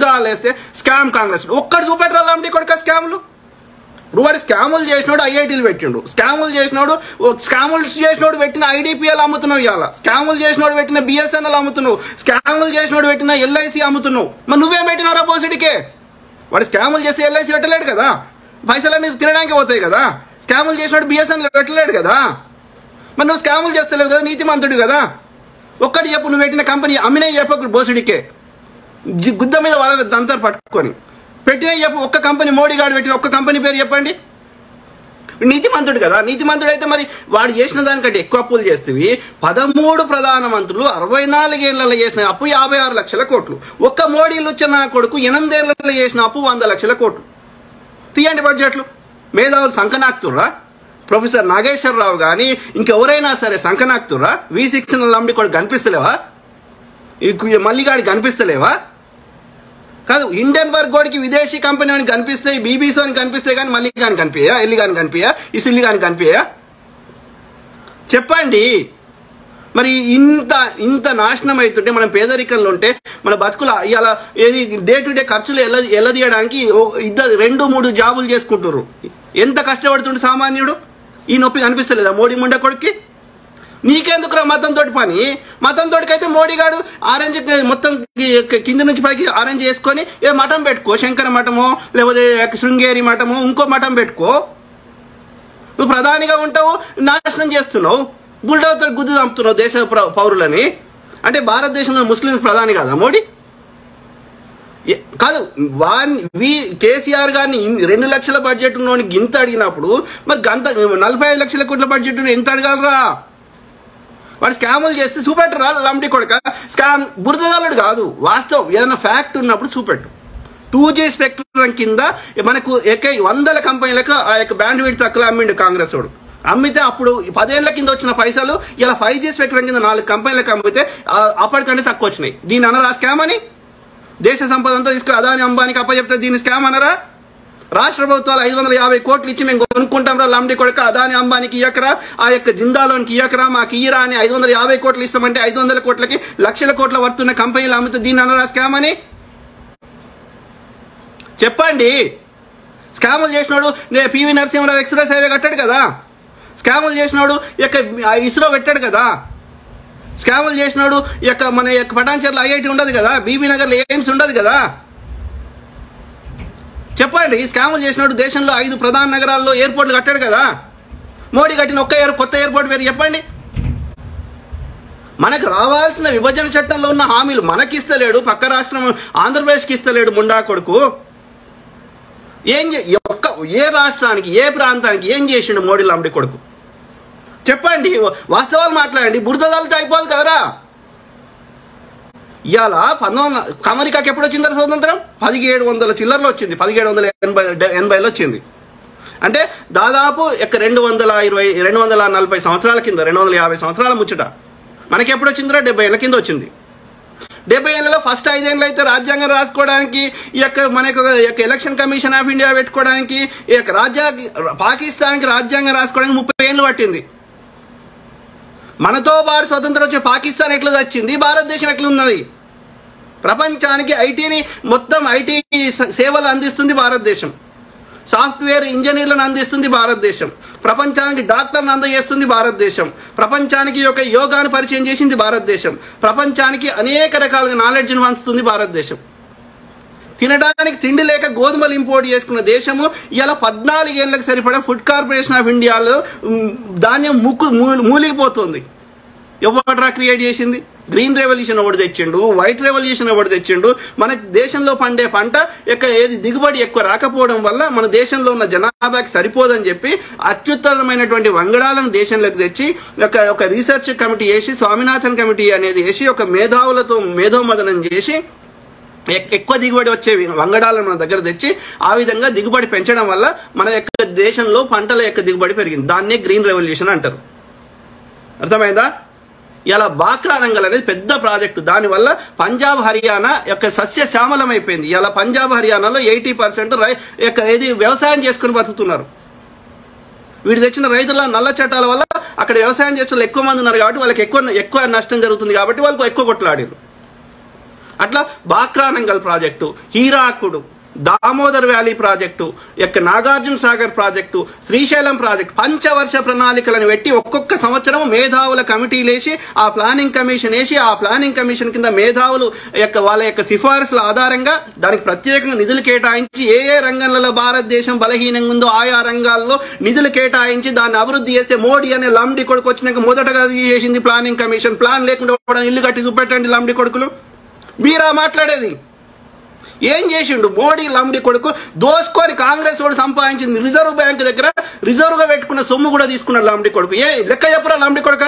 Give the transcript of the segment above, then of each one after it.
లేస్తే స్కామ్ కాంగ్రెస్ ఒక్కడు చూపెట్టరా లాంటి కొడుక స్కామ్లు ఇప్పుడు వాడు స్కాములు చేసినోడు ఐఐటీలు పెట్టిండు స్కాములు చేసినోడు ఓ స్కాములు చేసినోడు పెట్టిన ఐడిపిఎల్ అమ్ముతున్నావు ఇవాళ స్కాములు చేసినోడు పెట్టిన బిఎస్ఎన్ఎల్ అమ్ముతున్నావు స్కాములు చేసినోడు పెట్టిన ఎల్ఐసి అమ్ముతున్నావు మరి నువ్వేం పెట్టినారా బోసిడికే వాడు స్కాములు చేస్తే ఎల్ఐసి పెట్టలేడు కదా పైసలన్నీ తినడానికి పోతాయి కదా స్కాములు చేసినోడు బిఎస్ఎన్ఎల్ పెట్టలేడు కదా మరి నువ్వు స్కాములు చేస్తలేవు కదా నీతిమంతుడు కదా ఒక్కటి చెప్పు నువ్వు పెట్టిన కంపెనీ అమ్మినే చెప్పకు బోసుడికే జి- గుద్ద మీద వాళ్ళ దంతరు పట్టుకొని పెట్టిన చెప్పు ఒక్క కంపెనీ మోడీ గారు పెట్టిన ఒక్క కంపెనీ పేరు చెప్పండి నీతిమంతుడు కదా నీతిమంతుడు అయితే మరి వాడు చేసిన దానికంటే ఎక్కువ అప్పులు చేస్తేవి పదమూడు ప్రధానమంత్రులు అరవై నాలుగేళ్లలో చేసిన అప్పు యాభై ఆరు లక్షల కోట్లు ఒక్క మోడీలు వచ్చిన కొడుకు ఎనిమిదేళ్లలో చేసిన అప్పు వంద లక్షల కోట్లు తీయండి బడ్జెట్లు మేధావులు సంకనాక్తుర్రా ప్రొఫెసర్ నాగేశ్వరరావు కానీ ఇంకెవరైనా సరే సంకనాక్తుర్రా వి సిక్స్ లంబడి కూడా కనిపిస్తలేవా ఈ కు- మల్లిగాడికి కనిపిస్తలేవా కాదు ఇండియన్ వర్గోడికి విదేశీ కంపెనీ అని కనిపిస్తాయి బీబీసీ అని కనిపిస్తాయి కానీ మళ్ళీ కానీ కనిపించా ఎల్లి కానీ కనిపించా ఇసిల్లి కానీ కనిపించా చెప్పండి మరి ఇంత ఇంత నాశనం అవుతుంటే మనం పేదరికంలో ఉంటే మన బతుకులు ఇవాళ ఏది డే టు డే ఖర్చులు ఎల్ల ఎల్లదీయడానికి ఓ- ఇద్దరు రెండు మూడు జాబులు చేసుకుంటారు ఎంత కష్టపడుతుండే సామాన్యుడు ఈ నొప్పి కనిపిస్తలేదా మోడీ ముండ కొడుక్కి నీకెందుకురా మతం తోటి పని మతం తోటికైతే మోడీ గాడు ఆరెంజ్ కి- మొత్తం కి- కింద నుంచి పైకి ఆరెంజ్ చేసుకొని ఏ మఠం పెట్టుకో శంకర మఠమో లేకపోతే శృంగేరి మఠమో ఇంకో మఠం పెట్టుకో నువ్వు ప్రధానిగా ఉంటావు నాశనం చేస్తున్నావు బుల్డోజర్ గుద్దు చంపుతున్నావు దేశ ప్ర- పౌరులని అంటే భారతదేశంలో ముస్లింస్ ప్రధాని కాదా మోడీ ఏ- కాదు వాన్ వీ కేసీఆర్ గారిని ఇన్- రెండు లక్షల బడ్జెట్ ఉన్నోని గింత అడిగినప్పుడు మరి గంత నలభై ఐదు లక్షల కోట్ల బడ్జెట్ ఉన్న ఎంత అడగలరా వాడు స్కాములు చేస్తే చూపెట్టరా లంబడి కొడక స్కామ్ బురదగాలుడు కాదు వాస్తవం ఏదైనా ఫ్యాక్ట్ ఉన్నప్పుడు చూపెట్టు టూ జీ స్పెక్ట్రం కింద మనకు ఎక్క వందల కంపెనీలకు ఆ యొక్క బ్యాండ్ వీడ్ తక్కువ అమ్మిండు కాంగ్రెస్ వాడు అమ్మితే అప్పుడు పదేళ్ల కింద వచ్చిన పైసలు ఇలా ఫైవ్ జీ స్పెక్ట్రం కింద నాలుగు కంపెనీలకు అమ్మితే ఆ, అప్పటికంటే తక్కువ వచ్చినాయి దీని అనరా స్కామ్ అని దేశ సంపద అంతా తీసుకుని అదాని అంబానికి అప్పచెప్తే దీన్ని స్కామ్ అనరా రాష్ట్ర ప్రభుత్వాలు ఐదు వందల యాభై కోట్లు ఇచ్చి మేము కొనుక్కుంటాం రా లంబడి కొడుక అదాని అంబానికి ఇయ్యకరా ఆ యొక్క జిందాలోనికి ఇయ్యకరా మాకు ఇయ్యరా అని ఐదు వందల యాభై కోట్లు ఇస్తామంటే ఐదు వందల కోట్లకి లక్షల కోట్ల వర్తున్న కంపెనీలు అమ్మితే దీన్ని అనరా స్కామ్ అని చెప్పండి స్కాములు చేసినోడు నే పివి నరసింహరావు ఎక్స్ప్రెస్ హైవే కట్టాడు కదా స్కాములు చేసినోడు ఈ యొక్క ఆ ఇస్రో పెట్టాడు కదా స్కాములు చేసినోడు ఈ యొక్క మన యొక్క పటాన్చర్లో ఐఐటి ఉండదు కదా బీబీ నగర్లో ఎయిమ్స్ ఉండదు కదా చెప్పండి ఈ స్కాములు చేసినోడు దేశంలో ఐదు ప్రధాన నగరాల్లో ఎయిర్పోర్ట్లు కట్టాడు కదా మోడీ కట్టిన ఒక్క ఎయిర్ కొత్త ఎయిర్పోర్ట్ పేరు చెప్పండి మనకు రావాల్సిన విభజన చట్టంలో ఉన్న హామీలు మనకి ఇస్తలేడు పక్క రాష్ట్రం ఆంధ్రప్రదేశ్కి ఇస్తలేడు ముండా కొడుకు ఏం చే- ఒక్క ఏ రాష్ట్రానికి ఏ ప్రాంతానికి ఏం చేసిండు మోడీ లంబడి కొడుకు చెప్పండి వాస్తవాలు మాట్లాడండి బురదలతో అయిపోదు కదరా ఇవాళ పంతొమ్మిది అమెరికాకి ఎప్పుడు వచ్చింది స్వతంత్రం పదిహేడు వందల చిల్లర్లో వచ్చింది పదిహేడు వందల ఎనభై ఎనభైలో వచ్చింది అంటే దాదాపు ఎక్క రెండు వందల ఇరవై రెండు వందల నలభై సంవత్సరాల కింద రెండు వందల యాభై సంవత్సరాల ముచ్చట మనకి ఎప్పుడు వచ్చిందిరా డెబ్బై ఏళ్ళ కింద వచ్చింది డెబ్బై ఏళ్ళలో ఫస్ట్ ఐదేళ్ళు అయితే రాజ్యాంగం రాసుకోవడానికి ఈ యొక్క మన యొక్క ఈ యొక్క ఎలక్షన్ కమిషన్ ఆఫ్ ఇండియా పెట్టుకోవడానికి ఈ యొక్క రాజ్యా పాకిస్తాన్కి రాజ్యాంగం రాసుకోవడానికి ముప్పై ఏళ్ళు పట్టింది మనతో పాటు స్వతంత్రం వచ్చే పాకిస్తాన్ ఎట్లా వచ్చింది భారతదేశం ఎట్లా ఉన్నది ప్రపంచానికి ఐటీని మొత్తం ఐటీ సేవలు అందిస్తుంది భారతదేశం సాఫ్ట్వేర్ ఇంజనీర్లను అందిస్తుంది భారతదేశం ప్రపంచానికి డాక్టర్లను అందజేస్తుంది భారతదేశం ప్రపంచానికి ఈ యొక్క యోగాను పరిచయం చేసింది భారతదేశం ప్రపంచానికి అనేక రకాలుగా నాలెడ్జ్ను పంచుతుంది భారతదేశం తినడానికి తిండి లేక గోధుమలు ఇంపోర్ట్ చేసుకున్న దేశము ఇలా పద్నాలుగేళ్లకు సరిపడా ఫుడ్ కార్పొరేషన్ ఆఫ్ ఇండియాలో ఉమ్, ధాన్యం ముక్కు మూ- మూలిగిపోతుంది ఎవడ్రా క్రియేట్ చేసింది గ్రీన్ రెవల్యూషన్ ఒకటి తెచ్చిండు వైట్ రెవల్యూషన్ ఒకటి తెచ్చిండు మన దేశంలో పండే పంట యొక్క ఏది దిగుబడి ఎక్కువ రాకపోవడం వల్ల మన దేశంలో ఉన్న జనాభాకి సరిపోదని చెప్పి అత్యుత్తమమైనటువంటి వంగడాలను దేశంలోకి తెచ్చి ఒక ఒక రీసెర్చ్ కమిటీ వేసి స్వామినాథన్ కమిటీ అనేది వేసి ఒక మేధావులతో మేధోమదనం చేసి ఎక్- ఎక్కువ దిగుబడి వచ్చే వంగడాలను మన దగ్గర తెచ్చి ఆ విధంగా దిగుబడి పెంచడం వల్ల మన యొక్క దేశంలో పంటల యొక్క దిగుబడి పెరిగింది దాన్నే గ్రీన్ రెవల్యూషన్ అంటారు అర్థమైందా ఇలా బాక్రా రంగల్ అనేది పెద్ద ప్రాజెక్టు దానివల్ల పంజాబ్ హర్యానా యొక్క సస్య శ్యామలం అయిపోయింది ఇలా పంజాబ్ హర్యానాలో ఎయిటీ పర్సెంట్ రై యొక్క ఏది వ్యవసాయం చేసుకుని బతుకుతున్నారు వీడు తెచ్చిన రైతుల నల్ల చట్టాల వల్ల అక్కడ వ్యవసాయం చేసే వాళ్ళు ఎక్కువ మంది ఉన్నారు కాబట్టి వాళ్ళకి ఎక్కువ ఎక్కువ నష్టం జరుగుతుంది కాబట్టి వాళ్ళకు ఎక్కువ కొట్లాడారు అట్లా Bhakra Nangal project Hirakud Damodar valley project యొక్క నాగార్జున సాగర్ ప్రాజెక్టు శ్రీశైలం ప్రాజెక్టు పంచవర్ష ప్రణాళికలను పెట్టి ఒక్కొక్క సంవత్సరం మేధావుల కమిటీలు వేసి ఆ ప్లానింగ్ కమిషన్ వేసి ఆ ప్లానింగ్ కమిషన్ కింద మేధావులు యొక్క వాళ్ళ యొక్క సిఫారసుల ఆధారంగా దానికి ప్రత్యేకంగా నిధులు కేటాయించి ఏ ఏ రంగంలో భారతదేశం బలహీనంగా ఉందో ఆయా రంగాల్లో నిధులు కేటాయించి దాన్ని అభివృద్ధి చేస్తే మోడీ అనే లంబడి కొడుకు వచ్చినాక మొదటగా అది చేసింది ప్లానింగ్ కమిషన్ ప్లాన్ లేకుండా కూడా ఇల్లు కట్టి చూపెట్టండి లంబడి కొడుకులు మీరా మాట్లాడేది ఏం చేసిండు మోడీ లంబడి కొడుకు దోసుకొని కాంగ్రెస్ వాడు సంపాదించింది రిజర్వ్ బ్యాంక్ దగ్గర రిజర్వ్ గా పెట్టుకున్న సొమ్ము కూడా తీసుకున్నాడు లంబడి కొడుకు ఏ లెక్క చెప్పరా లంబడి కొడుక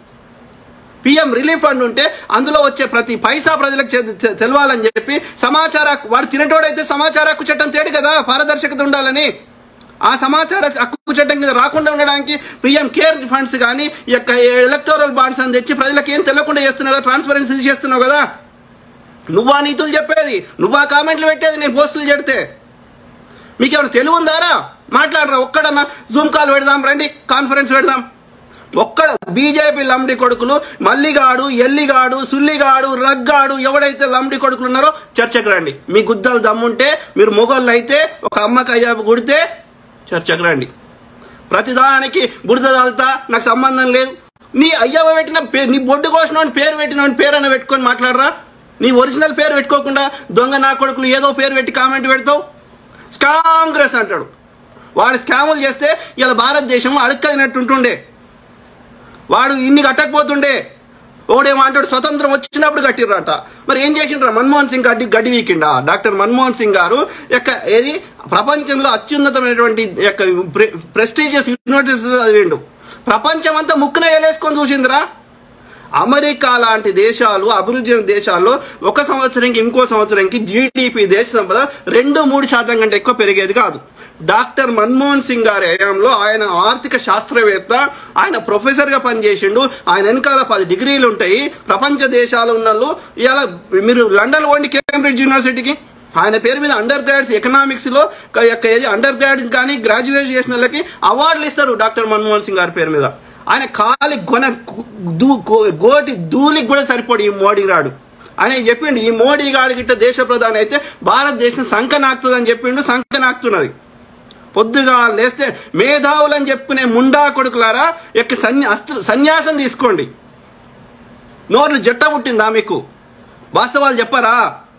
పిఎం రిలీఫ్ ఫండ్ ఉంటే అందులో వచ్చే ప్రతి పైసా ప్రజలకు చె- తె- తెలవాలని చెప్పి సమాచార హక్కు- వాడు తినటోడైతే సమాచార హక్కు చట్టం తేడు కదా పారదర్శకత ఉండాలని ఆ సమాచార హక్కు చట్టం కింద రాకుండా ఉండడానికి పిఎం కేర్ ఫండ్స్ కానీ ఈ యొక్క ఎలక్టోరల్ బాండ్స్ అని తెచ్చి ప్రజలకు ఏం తెలియకుండా చేస్తున్నావు కదా ట్రాన్స్పరెన్సీ చేస్తున్నావు కదా నువ్వా నీతులు చెప్పేది నువ్వా కామెంట్లు పెట్టేది నేను పోస్టులు చెడితే మీకేమైనా తెలివి ఉందారా మాట్లాడరా ఒక్కడన్నా జూమ్ కాల్ పెడదాం రండి కాన్ఫరెన్స్ పెడదాం ఒక్కడ బీజేపీ లంబడి కొడుకులు మల్లిగాడు ఎల్లిగాడు సుల్లిగాడు రగ్గాడు ఎవడైతే లంబడి కొడుకులు ఉన్నారో చర్చకు రండి మీ గుద్దలు దమ్ముంటే మీరు మొగోళ్ళు అయితే ఒక అమ్మకి అయ్యాపు కుడితే చర్చకు రండి ప్రతిదానికి బురద తగులుతా నాకు సంబంధం లేదు నీ అయ్యవ పెట్టిన పేరు నీ బొడ్డు కోసిన పేరు పెట్టిన పేరు అన్న పెట్టుకొని మాట్లాడరా నీ ఒరిజినల్ పేరు పెట్టుకోకుండా దొంగ నా కొడుకులు ఏదో పేరు పెట్టి కామెంట్ పెడతావు కాంగ్రెస్ అంటాడు వాడు స్కాములు చేస్తే ఇలా భారతదేశం అడుక్కదినట్టుంటుండే వాడు ఇన్ని కట్టకపోతుండే ఓడేమో అంటాడు స్వతంత్రం వచ్చినప్పుడు కట్టిర్రట మరి ఏం చేసిండ్రా మన్మోహన్ సింగ్ గడ్డి గడ్డి వీకిండా డాక్టర్ మన్మోహన్ సింగ్ గారు యొక్క ఏది ప్రపంచంలో అత్యున్నతమైనటువంటి యొక్క ప్రెస్టీజియస్ యూనివర్సిటీస్ చదివిండు ప్రపంచం అంతా ముక్కున వేలేసుకొని చూసిందిరా అమెరికా లాంటి దేశాలు అభివృద్ధి చెందిన దేశాల్లో ఒక సంవత్సరంకి ఇంకో సంవత్సరంకి జీడిపి దేశ సంపద రెండు మూడు శాతం కంటే ఎక్కువ పెరిగేది కాదు డాక్టర్ మన్మోహన్ సింగ్ గారి హయాంలో ఆయన ఆర్థిక శాస్త్రవేత్త ఆయన ప్రొఫెసర్గా పనిచేసిండు ఆయన వెనకాల పది డిగ్రీలు ఉంటాయి ప్రపంచ దేశాలు ఉన్నళ్ళు ఇలా మీరు లండన్ పోండి కేంబ్రిడ్జ్ యూనివర్సిటీకి ఆయన పేరు మీద అండర్ గ్రాడ్స్ ఎకనామిక్స్లో యొక్క ఏది అండర్ గ్రాడ్స్ కానీ గ్రాడ్యుయేట్ చేసిన వాళ్ళకి అవార్డులు ఇస్తారు డాక్టర్ మన్మోహన్ సింగ్ గారి పేరు మీద ఆయన కాలి గొన దూ గో- గోటి ధూళికి కూడా సరిపోడు ఈ మోడీ రాడు ఆయన చెప్పిండు ఈ మోడీ గాడి గిట్ట దేశ ప్రధాని అయితే భారతదేశం సంఖ నాకుతుందని చెప్పిండు సంఖ నాకుతున్నది పొద్దుగా లేస్తే మేధావులని చెప్పుకునే ముండా కొడుకులారా యొక్క సన్య అస్త్ర సన్యాసం తీసుకోండి నోర్లు జట్ట పుట్టిందా మీకు వాస్తవాలు చెప్పారా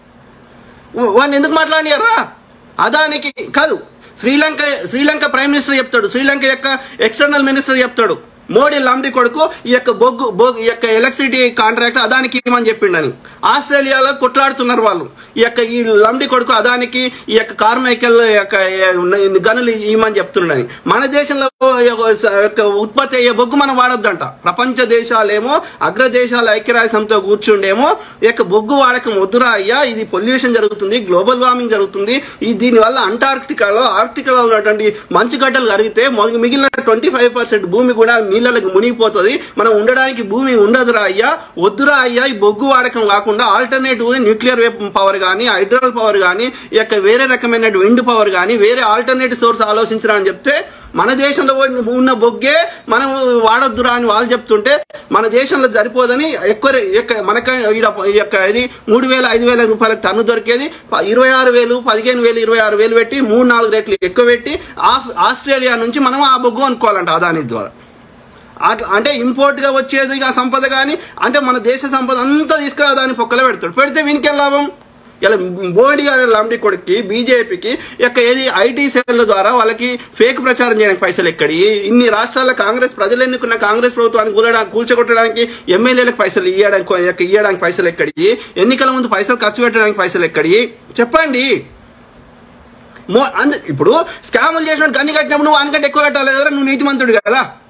వాడిని ఎందుకు మాట్లాడినారా అదానికి కాదు శ్రీలంక శ్రీలంక ప్రైమ్ మినిస్టర్ చెప్తాడు శ్రీలంక యొక్క ఎక్స్టర్నల్ మినిస్టర్ చెప్తాడు మోడీ లంబడి కొడుకు ఈ యొక్క బొగ్గు బొగ్గు ఈ యొక్క ఎలక్ట్రిసిటీ కాంట్రాక్ట్ అదానికి ఇవ్వమని చెప్పిండని ఆస్ట్రేలియాలో కొట్లాడుతున్నారు వాళ్ళు ఈ యొక్క ఈ లంబడి కొడుకు అదానికి ఈ యొక్క కార్మైకల్ యొక్క ఏ- గనులు ఇవ్వమని చెప్తున్నాడని మన దేశంలో యొక్క ఉత్పత్తి అయ్యే బొగ్గు మనం వాడొద్దంట ప్రపంచ దేశాలేమో అగ్రదేశాల ఐక్యరాజ్యంతో కూర్చుండేమో ఈ యొక్క బొగ్గు వాడకం వద్దురా అయ్యా ఇది పొల్యూషన్ జరుగుతుంది గ్లోబల్ వార్మింగ్ జరుగుతుంది ఈ దీనివల్ల అంటార్క్టికాలో ఆర్క్టికాలో ఉన్నటువంటి మంచు గడ్డలు కరిగితే మొ- మిగిలిన ట్వంటీ ఫైవ్ పర్సెంట్ భూమి కూడా నీళ్ళకి మునిగిపోతుంది మనం ఉండడానికి భూమి ఉండదురా అయ్యా వద్దురా అయ్యా ఈ బొగ్గు వాడకం కాకుండా ఆల్టర్నేటివ్ న్యూక్లియర్ పవర్ కానీ హైడ్రల్ పవర్ కానీ ఈ యొక్క వేరే రకమైన విండ్ పవర్ కానీ వేరే ఆల్టర్నేటివ్ సోర్స్ ఆలోచించరా అని చెప్తే మన దేశంలో ఉన్న బొగ్గే మనం వాడొద్దురా అని వాళ్ళు చెప్తుంటే మన దేశంలో సరిపోదని ఎక్కువ రే- యొక్క మనక ఈడ ఈ యొక్క ఇది మూడు వేల ఐదు వేల రూపాయలకు టన్ను దొరికేది ప- ఇరవై ఆరు వేలు పదిహేను వేలు ఇరవై ఆరు వేలు పెట్టి మూడు నాలుగు రేట్లు ఎక్కువ పెట్టి ఆఫ్- ఆస్ట్రేలియా నుంచి మనం ఆ బొగ్గు అనుకోవాలంట అదాని ద్వారా అట్లా అంటే ఇంపోర్ట్ గా వచ్చేది ఆ సంపద కానీ అంటే మన దేశ సంపద అంతా తీసుకురా దాని పొక్కలో పెడతాడు పెడితే వీనికేం లాభం ఇలా మోడీ గారి లంబడి కొడుక్కి బీజేపీకి యొక్క ఏది ఐటీ సెల్ ద్వారా వాళ్ళకి ఫేక్ ప్రచారం చేయడానికి పైసలు ఎక్కడి ఇన్ని రాష్ట్రాల కాంగ్రెస్ ప్రజలు ఎన్నుకున్న కాంగ్రెస్ ప్రభుత్వాన్ని కూలడానికి కూల్చగొట్టడానికి ఎమ్మెల్యేలకు పైసలు ఇవ్వడానికి యొక్క ఇవ్వడానికి పైసలు ఎక్కడి ఎన్నికల ముందు పైసలు ఖర్చు పెట్టడానికి పైసలు ఎక్కడి చెప్పండి మో అంద ఇప్పుడు స్కాములు చేసినట్టు గన్ని కట్టినప్పుడు నువ్వు అనకంటే ఎక్కువ కట్టాలి కదా నువ్వు నీతిమంతుడు కదా